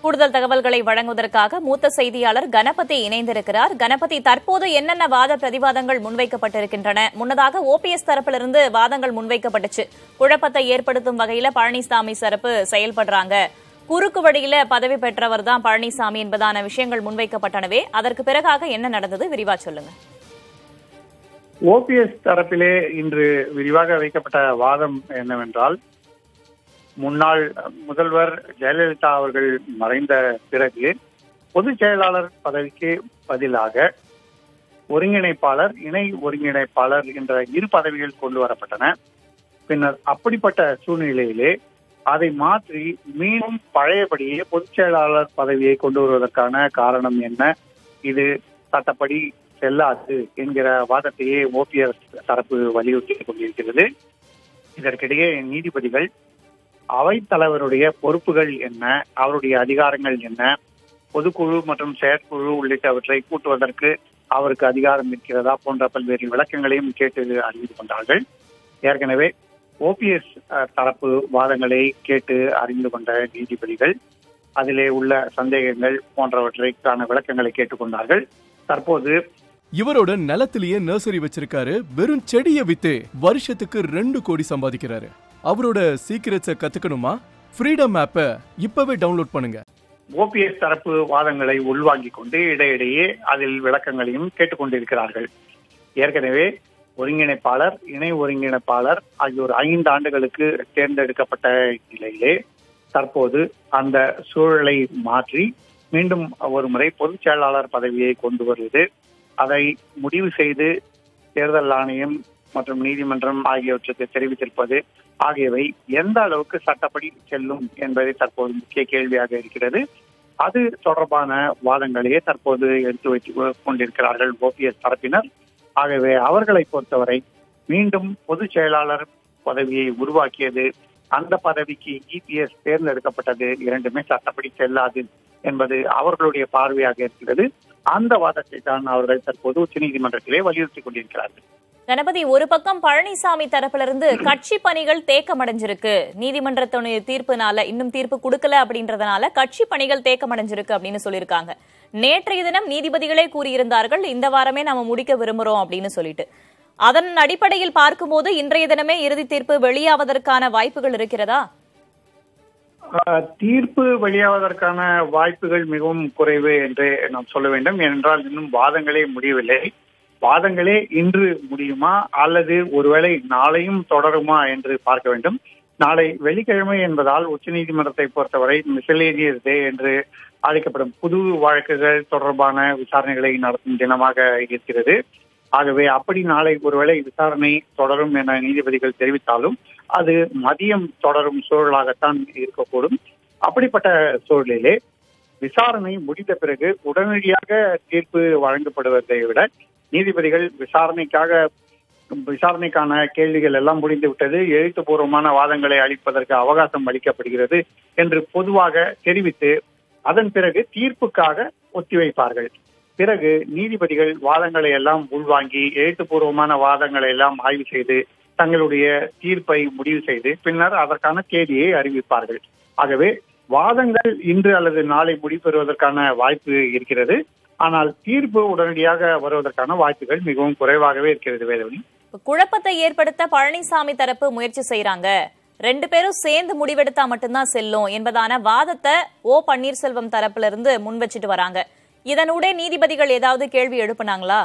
கூடுதல் தகவல்களை வழங்குவதற்காக மூத்த செய்தியாளர் கணபதி இணைந்திருக்கிறார் கணபதி தற்போது என்னென்ன வாத பிரதிவாதங்கள் முன்வைக்கப்பட்டிருக்கின்றன முன்னதாக ஓபிஎஸ் தரப்பிலிருந்து வாதங்கள் முன்வைக்கப்பட்டுச்சு குழப்பத்தை ஏற்படுத்தும் வகையில பழனிசாமி தரப்பு செயல்படுறாங்க குறுக்கு வழியில பதவி பெற்றவர் தான் பழனிசாமி என்பதான விஷயங்கள் முன்வைக்கப்பட்டனவே அதற்கு பிறகாக என்ன நடந்தது விரிவா சொல்லுங்க ஓபிஎஸ் தரப்பிலே இன்று விரிவாக வைக்கப்பட்ட வாதம் என்னவென்றால் முன்னாள் முதல்வர் ஜெயலலிதா அவர்கள் மறைந்த பிறகு பொதுச் செயலாளர் பதவிக்கு பதிலாக ஒருங்கிணைப்பாளர் இணை ஒருங்கிணைப்பாளர் என்ற இரு பதவிகள் கொண்டு வரப்பட்டன பின்னர் அப்படிப்பட்ட சூழ்நிலையிலே அதை மாற்றி மீண்டும் பழையபடியே பொதுச் செயலாளர் பதவியை கொண்டு வருவதற்கான காரணம் என்ன இது சட்டப்படி செல்லாது என்கிற வாதத்தையே ஓபிஎஸ் தரப்பு வலியுறுத்திக் கொண்டிருக்கிறது இதற்கிடையே நீதிபதிகள் அவைத்தலைவருடைய பொறுப்புகள் என்ன அவருடைய அதிகாரங்கள் என்ன பொதுக்குழு மற்றும் செயற்குழு உள்ளிட்டவற்றை கூட்டுவதற்கு அவருக்கு அதிகாரம் இருக்கிறதா போன்ற பல்வேறு விளக்கங்களையும் கேட்டு அறிந்து கொண்டார்கள் ஏற்கனவே ஓபிஎஸ் தரப்பு வாதங்களை கேட்டு அறிந்து கொண்ட நீதிபதிகள் அதிலே உள்ள சந்தேகங்கள் போன்றவற்றைக்கான விளக்கங்களை கேட்டுக்கொண்டார்கள் தற்போது இவரோட நிலத்திலேயே நர்சரி வச்சிருக்காரு வெறும் செடியை வித்து வருஷத்துக்கு ரெண்டு கோடி சம்பாதிக்கிறாரு அவரோட சீக்கிரட்ஸ கத்துக்கணுமா ஃப்ரீடம் ஆப்பை இப்பவே டவுன்லோட் பண்ணுங்க ஓபிஎஸ் தரப்பு வாதங்களை உள்வாங்கிக் கொண்டு இடையிடையே அதில் விளக்கங்களையும் கேட்டுக்கொண்டிருக்கிறார்கள் ஏற்கனவே ஒருங்கிணைப்பாளர் இணை ஒருங்கிணைப்பாளர் ஆகியோர் ஐந்து ஆண்டுகளுக்கு தேர்ந்தெடுக்கப்பட்ட நிலையிலே தற்போது அந்த சூழலை மாற்றி மீண்டும் ஒரு முறை பொதுச் செயலாளர் பதவியை கொண்டு வருவது அதை முடிவு செய்து தேர்தல் ஆணையம் மற்றும் நீதிமன்றம் ஆகியவற்றுக்கு தெரிவித்திருப்பது ஆகியவை எந்த அளவுக்கு சட்டப்படி செல்லும் என்பதை தற்போது முக்கிய கேள்வியாக இருக்கிறது அது தொடர்பான வாதங்களையே தற்போது எடுத்து வைத்து கொண்டிருக்கிறார்கள் ஓபிஎஸ் தரப்பினர் ஆகவே அவர்களை பொறுத்தவரை மீண்டும் பொதுச் செயலாளர் பதவியை உருவாக்கியது அந்த பதவிக்கு இபிஎஸ் தேர்ந்தெடுக்கப்பட்டது இரண்டுமே சட்டப்படி செல்லாது என்பது அவர்களுடைய பார்வையாக இருக்கிறது அந்த வாதத்தை தான் அவர்கள் தற்போது உச்சநீதிமன்றத்திலே வலியுறுத்தி கொண்டிருக்கிறார்கள் கணபதி ஒரு பக்கம் பழனிசாமி தரப்பிலிருந்து கட்சி பணிகள் தேக்கமடைஞ்சிருக்கு நீதிமன்றத்துடைய தீர்ப்புனால இன்னும் தீர்ப்பு கொடுக்கல அப்படின்றதுனால கட்சி பணிகள் தேக்கமடைஞ்சிருக்கு அப்படின்னு சொல்லியிருக்காங்க நேற்றைய தினம் நீதிபதிகளே கூறியிருந்தார்கள் இந்த வாரமே நம்ம முடிக்க விரும்புறோம் அப்படின்னு சொல்லிட்டு அதன் அடிப்படையில் பார்க்கும்போது இன்றைய தினமே இறுதி தீர்ப்பு வெளியாவதற்கான வாய்ப்புகள் இருக்கிறதா தீர்ப்பு வெளியாவதற்கான வாய்ப்புகள் மிகவும் குறைவு என்று நாம் சொல்ல வேண்டும் ஏனென்றால் இன்னும் வாதங்களே முடியவில்லை வாதங்களே இன்று முடியுமா அல்லது ஒருவேளை நாளையும் தொடருமா என்று பார்க்க வேண்டும் நாளை வெள்ளிக்கிழமை என்பதால் உச்சநீதிமன்றத்தை பொறுத்தவரை மிசலேனியஸ் டே என்று அழைக்கப்படும் புது வழக்குகள் தொடர்பான விசாரணைகளை நடத்தும் தினமாக இருக்கிறது ஆகவே அப்படி நாளை ஒருவேளை விசாரணை தொடரும் என நீதிபதிகள் தெரிவித்தாலும் அது மதியம் தொடரும் சூழலாகத்தான் இருக்கக்கூடும் அப்படிப்பட்ட சூழலிலே விசாரணை முடிந்த பிறகு உடனடியாக தீர்ப்பு வழங்கப்படுவதை விட நீதிபதிகள் விசாரணைக்காக விசாரணைக்கான கேள்விகள் எல்லாம் முடிந்து விட்டது எழுத்துப்பூர்வமான வாதங்களை அளிப்பதற்கு அவகாசம் அளிக்கப்படுகிறது என்று பொதுவாக தெரிவித்து அதன் பிறகு தீர்ப்புக்காக ஒத்திவைப்பார்கள் பிறகு நீதிபதிகள் வாதங்களை எல்லாம் உள்வாங்கி எழுத்துப்பூர்வமான வாதங்களை எல்லாம் ஆய்வு செய்து தங்களுடைய தீர்ப்பை முடிவு செய்து பின்னர் அதற்கான தேதியை அறிவிப்பார்கள் ஆகவே வாதங்கள் இன்று அல்லது நாளை முடிப்பெறுவதற்கான வாய்ப்பு இருக்கிறது ஆனால் தீர்ப்பு உடனடியாக வருவதற்கான வாய்ப்புகள் மிகவும் குறைவாகவே இருக்கிறது வேதவனி குழப்பத்தை ஏற்படுத்த பழனிசாமி தரப்பு முயற்சி செய்யறாங்க ரெண்டு பேரும் சேர்ந்து முடிவெடுத்தா மட்டும்தான் செல்லும் என்பதான வாதத்தை ஓ பன்னீர்செல்வம் தரப்புல இருந்து முன் வச்சுட்டு வராங்க இதனூடே நீதிபதிகள் ஏதாவது கேள்வி எழுப்புனாங்களா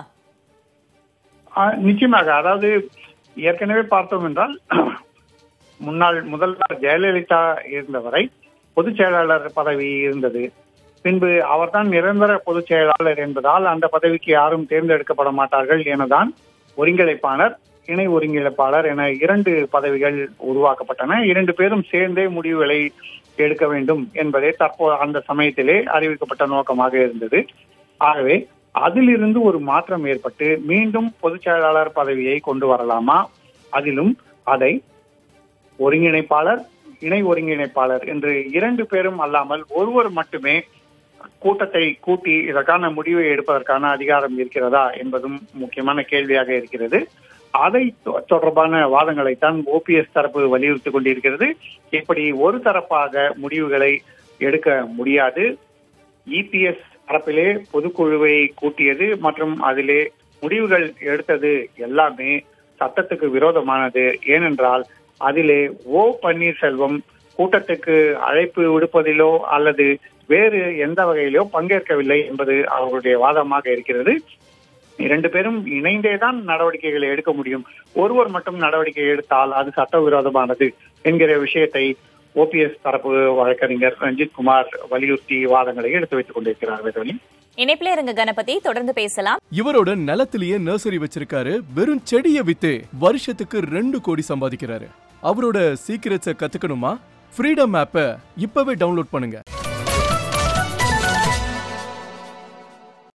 நிச்சயமாக அதாவது ஏற்கனவே பார்த்தோம் என்றால் முன்னாள் முதல்வர் ஜெயலலிதா இருந்தவரை பொதுச் செயலாளர் பதவி இருந்தது பின்பு அவர்தான் நிரந்தர பொதுச் செயலாளர் என்பதால் அந்த பதவிக்கு யாரும் தேர்ந்தெடுக்கப்பட மாட்டார்கள் எனதான் ஒருங்கிணைப்பாளர் இணை ஒருங்கிணைப்பாளர் என இரண்டு பதவிகள் உருவாக்கப்பட்டன இரண்டு பேரும் சேர்ந்தே முடிவுகளை எடுக்க வேண்டும் என்பதே தற்போது அந்த சமயத்திலே அறிவிக்கப்பட்ட நோக்கமாக இருந்தது ஆகவே அதிலிருந்து ஒரு மாற்றம் ஏற்பட்டு மீண்டும் பொதுச் செயலாளர் பதவியை கொண்டு வரலாமா அதிலும் அதை ஒருங்கிணைப்பாளர் இணை ஒருங்கிணைப்பாளர் என்று இரண்டு பேரும் அல்லாமல் ஒருவர் மட்டுமே கூட்டத்தை கூட்டி இதற்கான முடிவை எடுப்பதற்கான அதிகாரம் இருக்கிறதா என்பதும் முக்கியமான கேள்வியாக இருக்கிறது அதை தொடர்பான வாதங்களைத்தான் ஓபிஎஸ் தரப்பு வலியுறுத்திக் கொண்டிருக்கிறது இப்படி ஒரு தரப்பாக முடிவுகளை எடுக்க முடியாது இபிஎஸ் தரப்பிலே பொதுக்குழுவை கூட்டியது மற்றும் அதிலே முடிவுகள் எடுத்தது எல்லாமே சட்டத்துக்கு விரோதமானது ஏனென்றால் அதிலே ஓ பன்னீர்செல்வம் கூட்டத்துக்கு அழைப்பு விடுப்பதிலோ அல்லது வேறு எந்த வகையிலோ பங்கேற்கவில்லை என்பது அவர்களுடைய வாதமாக இருக்கிறது இரண்டு பேரும் இணைந்தே தான் நடவடிக்கைகளை எடுக்க முடியும் ஒருவர் மட்டும் நடவடிக்கை எடுத்தால் அது சட்டவிரோதமானது என்கிற விஷயத்தை ஓபிஎஸ் தரப்பு வழக்கறிஞர் ரஞ்சித் குமார் வலியுறுத்தி வாதங்களை எடுத்து வைத்துக் கொண்டிருக்கிறார் வேதவழி இணைப்பிலே இருங்க கணபதி தொடர்ந்து பேசலாம் இவரோட நிலத்திலேயே நர்சரி வச்சிருக்காரு வெறும் செடியை வித்து வருஷத்துக்கு ரெண்டு கோடி சம்பாதிக்கிறாரு அவரோட சீக்கிரட்ஸை கத்துக்கணுமா ஃப்ரீடம் ஆப்பை இப்பவே டவுன்லோட் பண்ணுங்க